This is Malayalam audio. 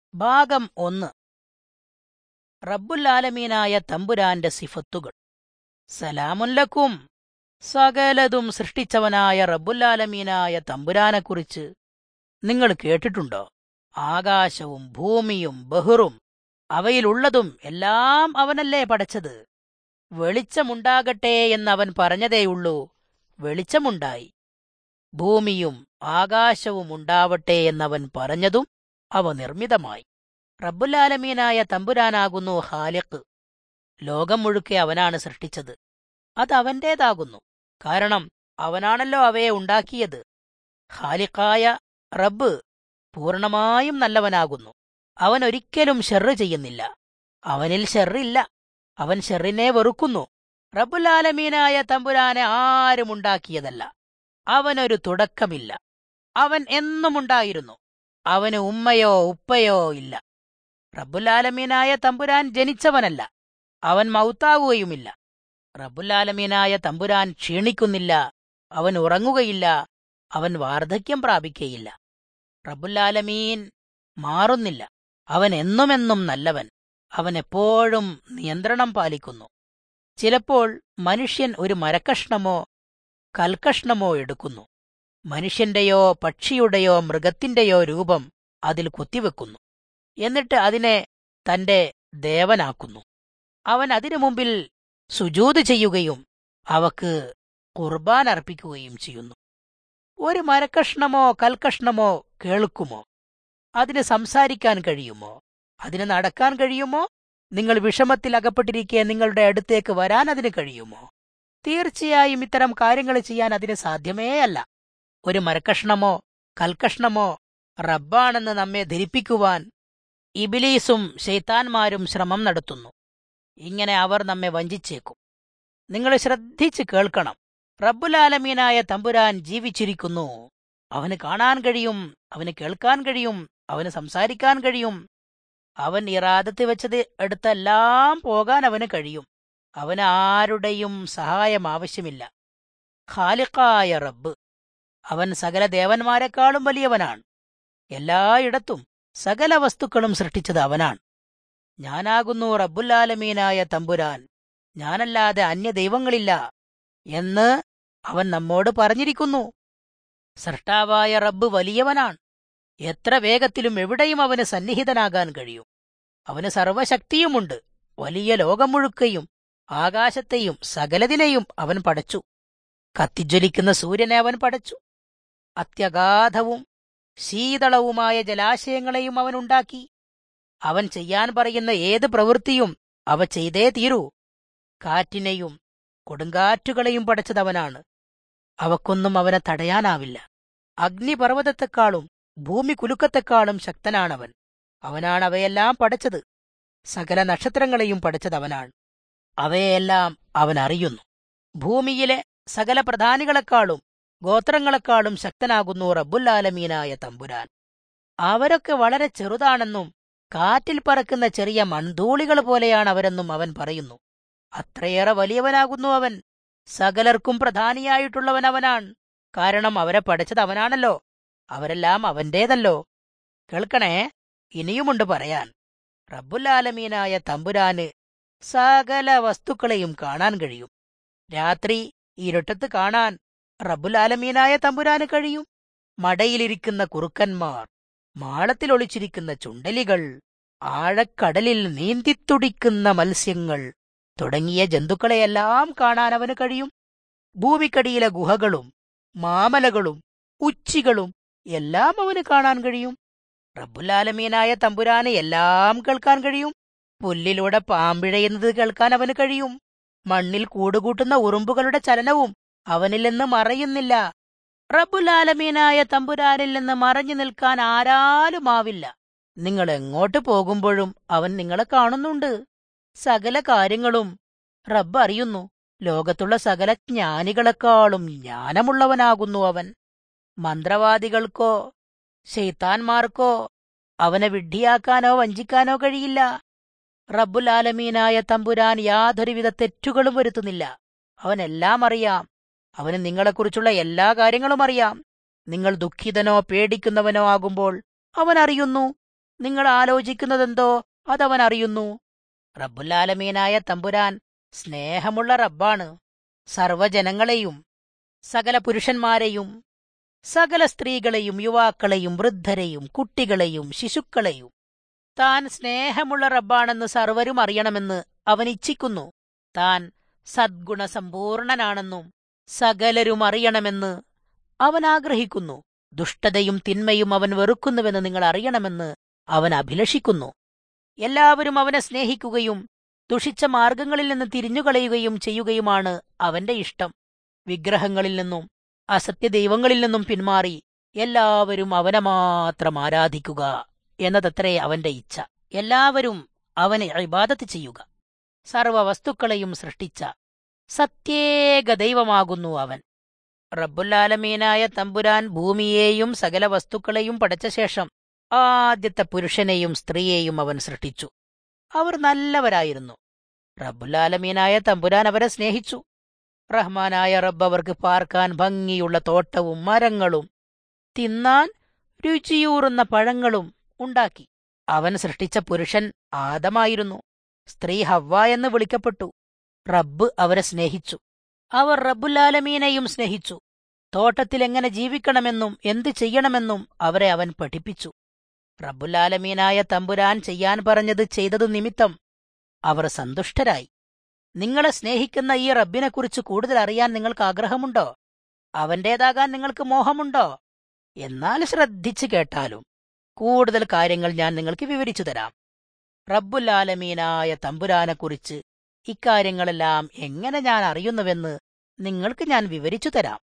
ഭാഗം ഒന്ന് റബ്ബുല്ലാലമീനായ തമ്പുരാന്റെ സിഫത്തുകൾ സലാമുല്ലക്കും സകലതും സൃഷ്ടിച്ചവനായ റബ്ബുല്ലാലമീനായ തമ്പുരാനെക്കുറിച്ച് നിങ്ങൾ കേട്ടിട്ടുണ്ടോ ആകാശവും ഭൂമിയും ബഹുറും അവയിലുള്ളതും എല്ലാം അവനല്ലേ പടച്ചത് വെളിച്ചമുണ്ടാകട്ടെ എന്നവൻ പറഞ്ഞതേയുള്ളൂ വെളിച്ചമുണ്ടായി ഭൂമിയും ആകാശവും ഉണ്ടാവട്ടെ എന്നവൻ പറഞ്ഞതും അവ നിർമ്മിതമായി റബ്ബുലാലമീനായ തമ്പുരാനാകുന്നു ഹാലിഖ് ലോകം മുഴുക്കെ അവനാണ് സൃഷ്ടിച്ചത് അത് അവന്റേതാകുന്നു കാരണം അവനാണല്ലോ അവയെ ഉണ്ടാക്കിയത് ഹാലിഖായ റബ്ബ് പൂർണമായും നല്ലവനാകുന്നു അവൻ ഒരിക്കലും ഷെറ് ചെയ്യുന്നില്ല അവനിൽ ഷെറില്ല അവൻ ഷെറിനെ വെറുക്കുന്നു റബ്ബുലാലമീനായ തമ്പുരാനെ ആരും ഉണ്ടാക്കിയതല്ല അവനൊരു തുടക്കമില്ല അവൻ എന്നും ഉണ്ടായിരുന്നു അവന് ഉമ്മയോ ഉപ്പയോ ഇല്ല റബ്ബുലാലമീനായ തമ്പുരാൻ ജനിച്ചവനല്ല അവൻ മൗത്താവുകയുമില്ല റബ്ബുലാലമീനായ തമ്പുരാൻ ക്ഷീണിക്കുന്നില്ല അവൻ ഉറങ്ങുകയില്ല അവൻ വാർദ്ധക്യം പ്രാപിക്കയില്ല റബ്ബുലാലമീൻ മാറുന്നില്ല അവൻ എന്നുമെന്നും നല്ലവൻ അവൻ എപ്പോഴും നിയന്ത്രണം പാലിക്കുന്നു ചിലപ്പോൾ മനുഷ്യൻ ഒരു മരക്കഷ്ണമോ കൽക്കഷ്ണമോ എടുക്കുന്നു മനുഷ്യന്റെയോ പക്ഷിയുടെയോ മൃഗത്തിന്റെയോ രൂപം അതിൽ കുത്തിവെക്കുന്നു എന്നിട്ട് അതിനെ തന്റെ ദേവനാക്കുന്നു അവൻ അതിനു മുമ്പിൽ സുജൂത് ചെയ്യുകയും അവക്ക് കുർബാൻ അർപ്പിക്കുകയും ചെയ്യുന്നു ഒരു മരക്കഷ്ണമോ കൽക്കഷ്ണമോ കേൾക്കുമോ അതിന് സംസാരിക്കാൻ കഴിയുമോ അതിന് നടക്കാൻ കഴിയുമോ നിങ്ങൾ വിഷമത്തിൽ അകപ്പെട്ടിരിക്കെ നിങ്ങളുടെ അടുത്തേക്ക് വരാൻ അതിന് കഴിയുമോ തീർച്ചയായും ഇത്തരം കാര്യങ്ങൾ ചെയ്യാൻ അതിന് സാധ്യമേ അല്ല ഒരു മരക്കഷ്ണമോ കൽക്കഷ്ണമോ റബ്ബാണെന്ന് നമ്മെ ധരിപ്പിക്കുവാൻ ഇബിലീസും ശൈത്താന്മാരും ശ്രമം നടത്തുന്നു ഇങ്ങനെ അവർ നമ്മെ വഞ്ചിച്ചേക്കും നിങ്ങൾ ശ്രദ്ധിച്ച് കേൾക്കണം റബ്ബുലാലമീനായ തമ്പുരാൻ ജീവിച്ചിരിക്കുന്നു അവന് കാണാൻ കഴിയും അവന് കേൾക്കാൻ കഴിയും അവന് സംസാരിക്കാൻ കഴിയും അവൻ ഇറാദത്ത് വെച്ചത് എടുത്തെല്ലാം പോകാൻ അവന് കഴിയും അവന് ആരുടെയും സഹായം ആവശ്യമില്ല ഖാലിഖായ റബ്ബ് അവൻ സകല ദേവന്മാരെക്കാളും വലിയവനാണ് എല്ലായിടത്തും സകല വസ്തുക്കളും സൃഷ്ടിച്ചത് അവനാണ് ഞാനാകുന്നു റബ്ബുല്ലാലമീനായ തമ്പുരാൻ ഞാനല്ലാതെ അന്യ ദൈവങ്ങളില്ല എന്ന് അവൻ നമ്മോട് പറഞ്ഞിരിക്കുന്നു സൃഷ്ടാവായ റബ്ബ് വലിയവനാണ് എത്ര വേഗത്തിലും എവിടെയും അവന് സന്നിഹിതനാകാൻ കഴിയും അവന് സർവശക്തിയുമുണ്ട് വലിയ ലോകം മുഴുക്കയും ആകാശത്തെയും സകലതിനെയും അവൻ പടച്ചു കത്തിജ്വലിക്കുന്ന സൂര്യനെ അവൻ പടച്ചു അത്യഗാധവും ശീതളവുമായ ജലാശയങ്ങളെയും അവൻ ഉണ്ടാക്കി അവൻ ചെയ്യാൻ പറയുന്ന ഏത് പ്രവൃത്തിയും അവ ചെയ്തേ തീരൂ കാറ്റിനെയും കൊടുങ്കാറ്റുകളെയും പടച്ചതവനാണ് അവക്കൊന്നും അവനെ തടയാനാവില്ല അഗ്നിപർവ്വതത്തെക്കാളും ഭൂമി കുലുക്കത്തെക്കാളും ശക്തനാണവൻ അവനാണ് അവയെല്ലാം പടച്ചത് സകല നക്ഷത്രങ്ങളെയും പടച്ചതവനാണ് അവയെല്ലാം അവൻ അറിയുന്നു ഭൂമിയിലെ സകല പ്രധാനികളെക്കാളും ഗോത്രങ്ങളെക്കാളും ശക്തനാകുന്നു റബ്ബുല്ലാലമീനായ തമ്പുരാൻ അവരൊക്കെ വളരെ ചെറുതാണെന്നും കാറ്റിൽ പറക്കുന്ന ചെറിയ മൺധൂളികൾ പോലെയാണ് അവരെന്നും അവൻ പറയുന്നു അത്രയേറെ വലിയവനാകുന്നു അവൻ സകലർക്കും പ്രധാനിയായിട്ടുള്ളവൻ അവനാണ് കാരണം അവരെ പഠിച്ചത് അവനാണല്ലോ അവരെല്ലാം അവന്റേതല്ലോ കേൾക്കണേ ഇനിയുമുണ്ട് പറയാൻ റബ്ബുലാലമീനായ തമ്പുരാന് സകല വസ്തുക്കളെയും കാണാൻ കഴിയും രാത്രി ഇരുട്ടത്ത് കാണാൻ റബ്ബുലാലമീനായ തമ്പുരാന് കഴിയും മടയിലിരിക്കുന്ന കുറുക്കന്മാർ മാളത്തിൽ ഒളിച്ചിരിക്കുന്ന ചുണ്ടലികൾ ആഴക്കടലിൽ നീന്തിത്തുടിക്കുന്ന മത്സ്യങ്ങൾ തുടങ്ങിയ ജന്തുക്കളെയെല്ലാം കാണാൻ അവന് കഴിയും ഭൂമിക്കടിയിലെ ഗുഹകളും മാമലകളും ഉച്ചികളും എല്ലാം അവന് കാണാൻ കഴിയും റബ്ബുലാലമീനായ തമ്പുരാന് എല്ലാം കേൾക്കാൻ കഴിയും പുല്ലിലൂടെ പാമ്പിഴയുന്നത് കേൾക്കാൻ അവന് കഴിയും മണ്ണിൽ കൂടുകൂട്ടുന്ന ഉറുമ്പുകളുടെ ചലനവും അവനിൽ നിന്ന് മറയുന്നില്ല റബ്ബുലാലമീനായ തമ്പുരാനിൽ നിന്ന് മറഞ്ഞു നിൽക്കാൻ ആരാലുമാവില്ല നിങ്ങൾ എങ്ങോട്ട് പോകുമ്പോഴും അവൻ നിങ്ങളെ കാണുന്നുണ്ട് സകല കാര്യങ്ങളും റബ്ബ് അറിയുന്നു ലോകത്തുള്ള സകല ജ്ഞാനികളെക്കാളും ജ്ഞാനമുള്ളവനാകുന്നു അവൻ മന്ത്രവാദികൾക്കോ ശൈത്താന്മാർക്കോ അവനെ വിഡ്ഢിയാക്കാനോ വഞ്ചിക്കാനോ കഴിയില്ല റബ്ബുലാലമീനായ തമ്പുരാൻ യാതൊരുവിധ തെറ്റുകളും വരുത്തുന്നില്ല അവനെല്ലാം അറിയാം അവന് നിങ്ങളെക്കുറിച്ചുള്ള എല്ലാ കാര്യങ്ങളും അറിയാം നിങ്ങൾ ദുഃഖിതനോ പേടിക്കുന്നവനോ ആകുമ്പോൾ അവൻ അറിയുന്നു നിങ്ങൾ ആലോചിക്കുന്നതെന്തോ അതവൻ അറിയുന്നു റബ്ബുല്ലാലമീനായ തമ്പുരാൻ സ്നേഹമുള്ള റബ്ബാണ് സർവജനങ്ങളെയും സകല പുരുഷന്മാരെയും സകല സ്ത്രീകളെയും യുവാക്കളെയും വൃദ്ധരെയും കുട്ടികളെയും ശിശുക്കളെയും താൻ സ്നേഹമുള്ള റബ്ബാണെന്ന് സർവരും അറിയണമെന്ന് അവൻ ഇച്ഛിക്കുന്നു താൻ സദ്ഗുണസമ്പൂർണനാണെന്നും സകലരും അറിയണമെന്ന് അവൻ ആഗ്രഹിക്കുന്നു ദുഷ്ടതയും തിന്മയും അവൻ വെറുക്കുന്നുവെന്ന് നിങ്ങൾ അറിയണമെന്ന് അവൻ അഭിലഷിക്കുന്നു എല്ലാവരും അവനെ സ്നേഹിക്കുകയും ദുഷിച്ച മാർഗങ്ങളിൽ നിന്ന് തിരിഞ്ഞുകളയുകയും ചെയ്യുകയുമാണ് അവന്റെ ഇഷ്ടം വിഗ്രഹങ്ങളിൽ നിന്നും അസത്യദൈവങ്ങളിൽ നിന്നും പിന്മാറി എല്ലാവരും അവനെ മാത്രം ആരാധിക്കുക എന്നതത്രേ അവന്റെ ഇച്ഛ എല്ലാവരും അവനെ ഇബാദത്ത് ചെയ്യുക സർവ വസ്തുക്കളെയും സൃഷ്ടിച്ച സത്യേക ദൈവമാകുന്നു അവൻ റബ്ബുല്ലാലമീനായ തമ്പുരാൻ ഭൂമിയെയും സകല വസ്തുക്കളെയും പടച്ച ശേഷം ആദ്യത്തെ പുരുഷനെയും സ്ത്രീയെയും അവൻ സൃഷ്ടിച്ചു അവർ നല്ലവരായിരുന്നു റബ്ബുല്ലാലമീനായ തമ്പുരാൻ അവരെ സ്നേഹിച്ചു റഹ്മാനായ റബ്ബ് അവർക്ക് പാർക്കാൻ ഭംഗിയുള്ള തോട്ടവും മരങ്ങളും തിന്നാൻ രുചിയൂറുന്ന പഴങ്ങളും ഉണ്ടാക്കി അവൻ സൃഷ്ടിച്ച പുരുഷൻ ആദമായിരുന്നു സ്ത്രീ ഹവ്വ എന്ന് വിളിക്കപ്പെട്ടു റബ്ബ് അവരെ സ്നേഹിച്ചു അവർ റബ്ബുല്ലാലമീനെയും സ്നേഹിച്ചു തോട്ടത്തിൽ എങ്ങനെ ജീവിക്കണമെന്നും എന്ത് ചെയ്യണമെന്നും അവരെ അവൻ പഠിപ്പിച്ചു റബ്ബുല്ലാലമീനായ തമ്പുരാൻ ചെയ്യാൻ പറഞ്ഞത് ചെയ്തതു നിമിത്തം അവർ സന്തുഷ്ടരായി നിങ്ങളെ സ്നേഹിക്കുന്ന ഈ റബ്ബിനെക്കുറിച്ച് കൂടുതൽ അറിയാൻ നിങ്ങൾക്ക് ആഗ്രഹമുണ്ടോ അവന്റേതാകാൻ നിങ്ങൾക്ക് മോഹമുണ്ടോ എന്നാൽ ശ്രദ്ധിച്ചു കേട്ടാലും കൂടുതൽ കാര്യങ്ങൾ ഞാൻ നിങ്ങൾക്ക് വിവരിച്ചു തരാം റബ്ബുല്ലാലമീനായ തമ്പുരാനെക്കുറിച്ച് ഇക്കാര്യങ്ങളെല്ലാം എങ്ങനെ ഞാൻ അറിയുന്നുവെന്ന് നിങ്ങൾക്ക് ഞാൻ വിവരിച്ചു തരാം